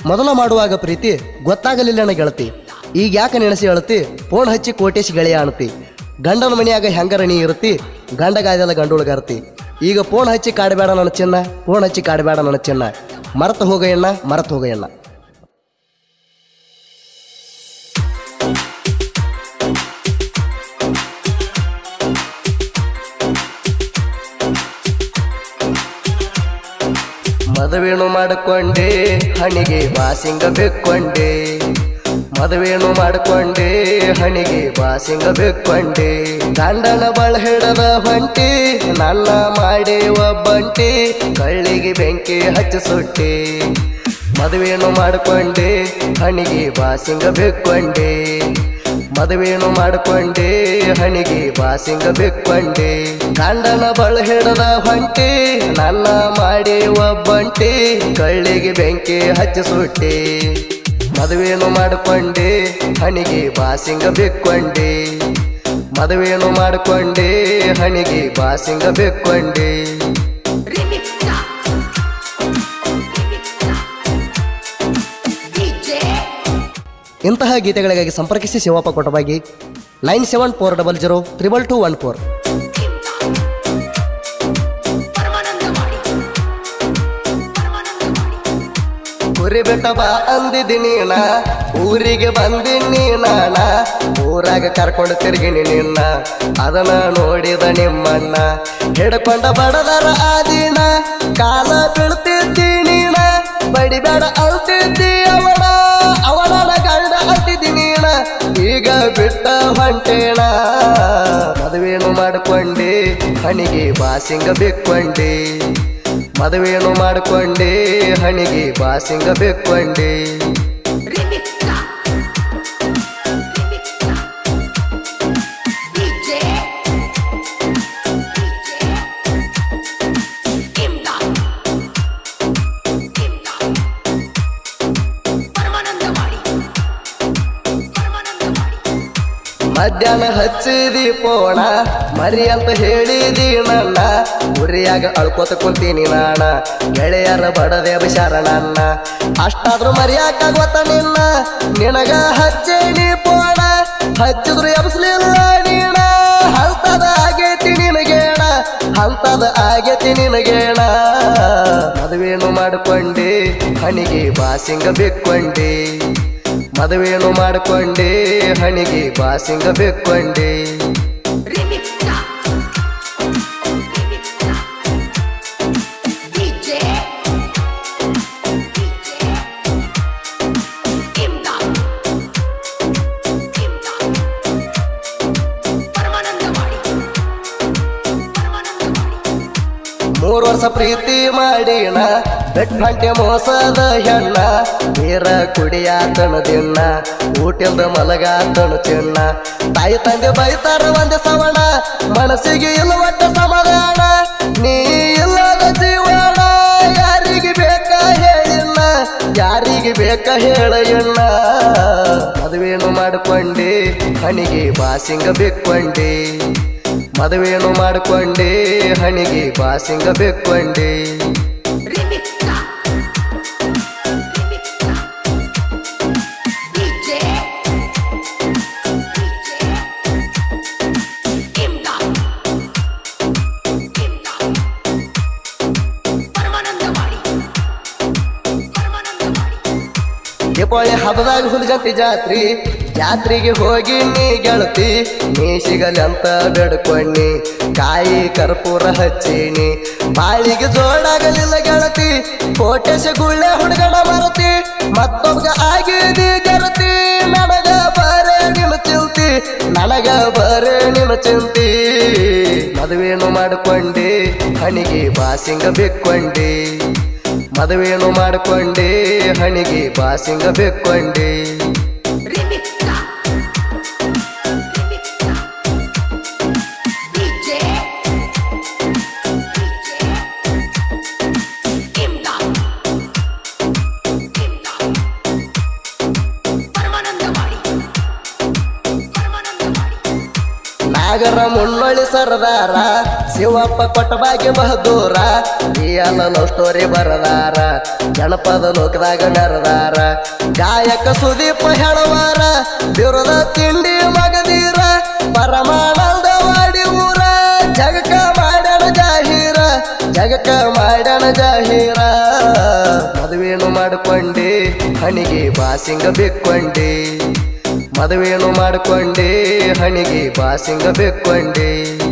ಮೊದಲ ಮಾಡುವಾಗ ಪ್ರೀತಿ ಗೊತ್ತಾಗಲಿಲ್ಲನ ಗೆಳತಿ ಈಗ ಯಾಕೆ ನೆನೆಸಿ ಹೇಳತಿ ಫೋನ್ ಹಚ್ಚಿ ಕೋಟೇಶ್ ಗೆಳೆಯ ಅಣತಿ ಗಂಡನ ಮನೆಯಾಗ ಹೆಂಗರ ನೀ ಇರತಿ ಗಂಡಗಾಯ್ದಲ್ಲ ಗಂಡುಳಗಾರ್ತಿ ಈಗ ಫೋನ್ ಹಚ್ಚಿ ಕಾಡಬೇಡ ನನ್ನ ಚಿನ್ನ ಫೋನ್ ಹಚ್ಚಿ ಕಾಡಬೇಡ ನನ್ನ ಚಿನ್ನ ಮರೆತು ಹೋಗ ಎಣ್ಣ ಮರೆತು ಹೋಗ ಎಣ್ಣ ಮದುವೆನು ಮಾಡಿಕೊಂಡೆ ಹಣಿಗೆ ಬಾಸಿಂಗ ಬೆಕ್ಕೊಂಡೆ ಮದುವೆನು ಮಾಡಿಕೊಂಡೆ ಹಣಿಗೆ ಬಾಸಿಂಗ ಬೆಕ್ಕೊಂಡೆ ಗಂಡನ ಬಳ ಹಿಡದ ಹೊಂಟಿ ನನ್ನ ಮಾಡಿ ಒಬ್ಬಂಟಿ ಕಳ್ಳಿಗೆ ಬೆಂಕಿ ಹಚ್ಚಿ ಸುಟ್ಟಿ ಮದುವೆನು ಮಾಡಿಕೊಂಡೆ ಹಣಿಗೆ ಬಾಸಿಂಗ ಬೆಕ್ಕೊಂಡೆ ಮದುವೆನು ಮಾಡಿಕೊಂಡೆ ಹಣಿಗೆ ಬಾಸಿಂಗ ಬೆಕ್ಕೊಂಡೆ ಗಂಡನ ಬಳ ಹಿಡದ ಹೊಂಟಿ ನನ್ನ ಮಾಡಿ ಒಬ್ಬಂಟಿ ಕಳ್ಳಿಗೆ ಬೆಂಕಿ ಹಚ್ಚಿ ಸುಟ್ಟಿ ಮದುವೆನು ಮಾಡಿಕೊಂಡೆ ಹಣಿಗೆ ಬಾಸಿಂಗ ಬೆಕ್ಕೊಂಡೆ ಮದುವೆನು ಮಾಡಿಕೊಂಡೆ ಹಣಿಗೆ ಬಾಸಿಂಗ ಬೆಕ್ಕೊಂಡೆ Remix Star. Remix Star. DJ. ಇಂತಹ ಗೀತೆಗಳಿಗಾಗಿ ಸಂಪರ್ಕಿಸಿ Shivappa Kotabagi nine seven four double zero triple two one four ಪರಮಾನಂದ ಮಾಡಿ ಪರಮಾನಂದ ಮಾಡಿ ಕುರಿ ಬೆಟ್ಟ ಬಾ ಅಂದಿದ್ದೀನಿ ನಾ ಊರಿಗೆ ಬಂದಿನಿ ನಾನ ಊರಾಗ ಕರ್ಕೊಂಡು ತಿರುಗಿನಿ ನಿನ್ನ ಅದನ್ನ ನೋಡಿದ ನಿಮ್ಮಣ್ಣ ಹಿಡ್ಕೊಂಡ ಬಡದರ ಆದಿನ ಕಾಲ ಬೀಳ್ತಿದ್ದಿ ನೀನ ಬಡಿಬೇಡ ಅಂತಿದ್ದಿ ಅವನ ಅವನ ಗಂಡ ಅಂತಿದ್ದಿ ನೀನ ಈಗ ಬಿಟ್ಟ ಹೊಂಟೇಣ ಮದುವೆನು ಮಾಡಿಕೊಂಡೆ ಹಣಿಗೆ ಬಾಸಿಂಗ ಬೆಕ್ಕೊಂಡೆ ಮದುವೆನು ಮಾಡಿಕೊಂಡೆ ಹಣಿಗೆ ಬಾಸಿಂಗ ಬೆಕ್ಕೊಂಡೆ Remix Star. Remix Star. DJ. DJ. Imdad. Imdad. ಪರಮಾನಂದ ಮಾಡಿ ಪರಮಾನಂದ ಮಾಡಿ ಮಧ್ಯಾಹ್ನ ಹಚ್ಚಿದಿ ಪೋಣ ಮರಿ ಅಂತ ಹೇಳಿದಿ ನನ್ನ ಉರಿಯಾಗ ಅಳ್ಕೋತ ಕುಂತೀನಿ ನಾಣ ಗೆಳೆಯರ ಬಡದೆ ಶರಣಣ್ಣ ಅಷ್ಟಾದ್ರೂ ಮರಿಯಾಕ ಗೊತ್ತ ನಿನ್ನ ನಿನಗ ಹಚ್ಚೇನಿ ಪೋಣ ಹಚ್ಚಿದ್ರು ಎಬ್ಸ್ಲಿಲ್ಲ ನೀಣ ಹಂತದ ಆಗೇತಿ ನಿನಗೇಣ ಹಂತದ ಆಗೇತಿ ನಿನಗೇಣ ಮದುವೆನು ಮಾಡಿಕೊಂಡೆ ಹಣಿಗೆ ಬಾಸಿಂಗ ಬೆಕ್ಕೊಂಡೆ ಮದುವೆನು ಮಾಡಿಕೊಂಡೆ ಹಣಿಗೆ ಬಾಸಿಂಗ ಬೆಕ್ಕೊಂಡೆ Remix Star. Remix Star. DJ. DJ. Imdad. Imdad. ಪರಮಾನಂದ ಮಾಡಿ ಪರಮಾನಂದ ಮಾಡಿ ಮೂರು ವರ್ಷ ಪ್ರೀತಿ ಮಾಡಿಣ ಬೆಟ್ಟಂಟೆ ಮೋಸದ ಹೆಣ್ಣ ನೀರ ಕುಡಿಯಾತನ ದಿನ್ನ ಊಟದ ಮಲಗಾತನ ಚಿನ್ನ ತಾಯಿ ತಂದೆ ಬೈತಾರ ಒಂದೇ ಸವಣ ಮನಸ್ಸಿಗೆ ಇಲ್ಲ ಒಟ್ಟ ಸಮಾಧಾನ ನೀ ಇಲ್ಲದ ಜೀವನ ಯಾರಿಗೆ ಬೇಕ ಹೇಳಿಲ್ಲ ಯಾರಿಗೆ ಬೇಕ ಹೇಳ ಎಣ್ಣ ಮದುವೆನು ಮಾಡಿಕೊಂಡೆ ಹಣಿಗೆ ಬಾಸಿಂಗ ಬೆಕ್ಕೊಂಡೆ ಮದುವೆನು ಮಾಡಿಕೊಂಡೆ ಹಣಿಗೆ ಬಾಸಿಂಗ ಬೆಕ್ಕೊಂಡೆ Remix Star. Remix Star. DJ. DJ. Imdad. Imdad. ಪರಮಾನಂದ ಮಾಡಿ ಪರಮಾನಂದ ಮಾಡಿ ದೀಪಾವಳಿ ಹಬ್ಬದಾಗ ಹುಲಿಗಂತಿ ಜಾತ್ರಿ ಜಾತ್ರೆಗೆ ಹೋಗಿ ನೀ ಗೆಳತಿ ನೀ ಸಿಗಲಿ ಅಂತ ಬೇಡ್ಕೊಂಡಿ ಕಾಯಿ ಕರ್ಪೂರ ಹಚ್ಚೀನಿ ಬಾಳಿಗೆ ಜೋಡಾಗಲಿಲ್ಲ ಗೆಳತಿ ಕೋಟೆಶ ಗುಳ್ಳೆ ಹುಡುಗನ ಮರತಿ ಮತ್ತೊಬ್ಬ ಆಗಿದಿ ಗೆಳತಿ ನನಗ ಬರೇ ನಿನ್ನ ಚಿಂತಿ ನನಗ ಬರೇ ನಿನ್ನ ಚಿಂತಿ ಮದುವೆನು ಮಾಡಿಕೊಂಡೆ ಹಣಿಗೆ ಬಾಸಿಂಗ ಬೆಕ್ಕೊಂಡೆ ಮದುವೆನು ಮಾಡಿಕೊಂಡೆ ಹಣಿಗೆ ಬಾಸಿಂಗ ಬೆಕ್ಕೊಂಡೆ Remix Star. Remix Star. DJ. DJ. Imdad. Imdad. ಪರಮಾನಂದ ಮಾಡಿ ಪರಮಾನಂದ ಮಾಡಿ ನಾಗರ ಮುನ್ನೊಳಿ ಸರದಾರ ಶಿವಪ್ಪ ಕೊಟ್ಟ ಭಾಗ್ಯ ಬಹದೂರ ಈ ಅಲ್ಲ ಲವ್ ಸ್ಟೋರಿ ಬರದಾರ ಜನಪದ ಲೋಕದಾಗ ಮೆರದಾರ ಗಾಯಕ ಸುದೀಪ ಹೆಣವಾರ ಬಿರುದ ತಿಂಡಿ ಮಗದೀರ ಪರಮಾನಂದ ವಾಡಿ ಊರ ಜಗಕ ಮಾಡ್ಯಾನ ಜಾಹೀರ ಜಗಕ ಮಾಡ್ಯಾನ ಜಾಹೀರ ಮದುವೆನು ಮಾಡಿಕೊಂಡೆ ಹಣಿಗೆ ಬಾಸಿಂಗ ಬಿಕ್ಕೊಂಡೆ ಮದುವೆನು ಮಾಡಿಕೊಂಡೆ ಹಣಿಗೆ ಬಾಸಿಂಗ ಬಿಕ್ಕೊಂಡೆ